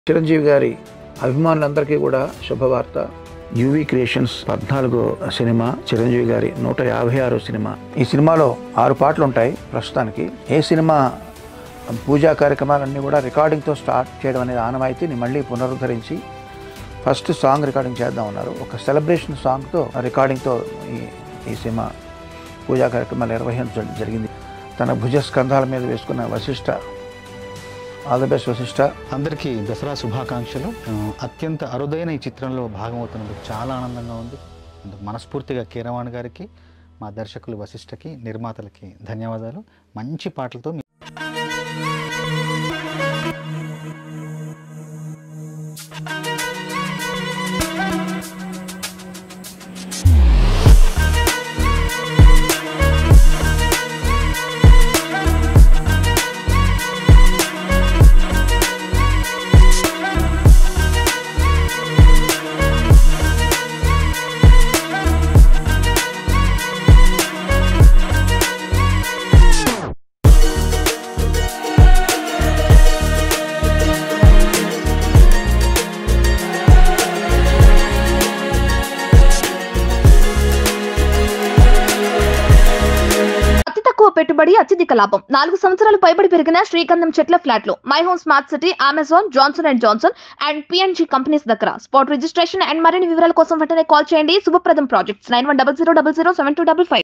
చిరంజీవి గారి అభిమానులందరికీ కూడా శుభవార్త యువి క్రియేషన్స్ పద్నాలుగో సినిమా చిరంజీవి గారి నూట యాభై ఆరో సినిమా ఈ సినిమాలో ఆరు పాటలు ఉంటాయి ప్రస్తుతానికి ఏ సినిమా పూజా కార్యక్రమాలన్నీ కూడా రికార్డింగ్తో స్టార్ట్ చేయడం అనేది ఆనవాయితీని మళ్ళీ పునరుద్ధరించి ఫస్ట్ సాంగ్ రికార్డింగ్ చేద్దాం ఉన్నారు ఒక సెలబ్రేషన్ సాంగ్తో రికార్డింగ్తో ఈ ఈ సినిమా పూజా కార్యక్రమాలు నిర్వహించడం జరిగింది తన భుజ స్కంధాల మీద వేసుకున్న Vasishta all the best Vasishta అందరికీ దసరా శుభాకాంక్షలు ఆ, అత్యంత అరుదైన ఈ చిత్రంలో భాగమవుతున్నందుకు చాలా ఆనందంగా ఉంది అందుకు మనస్ఫూర్తిగా కీరవాణి గారికి మా దర్శకులు వశిష్ఠకి నిర్మాతలకి ధన్యవాదాలు మంచి పాటలతో మీ అతి తక్కువ పెట్టుబడి అత్యధిక లాభం నాలుగు సంవత్సరాలు పైబడి పెరిగిన శ్రీకందం చెట్ల ఫ్లాట్లు my home smart city Amazon Johnson and Johnson and P N G companies దగ్గర స్పాట్ రిజిస్ట్రేషన్ అండ్ మరిన్ని వివరాల కోసం వెంటనే కాల్ చేయండి Shubhapradam projects nine one double zero double zero seven two double five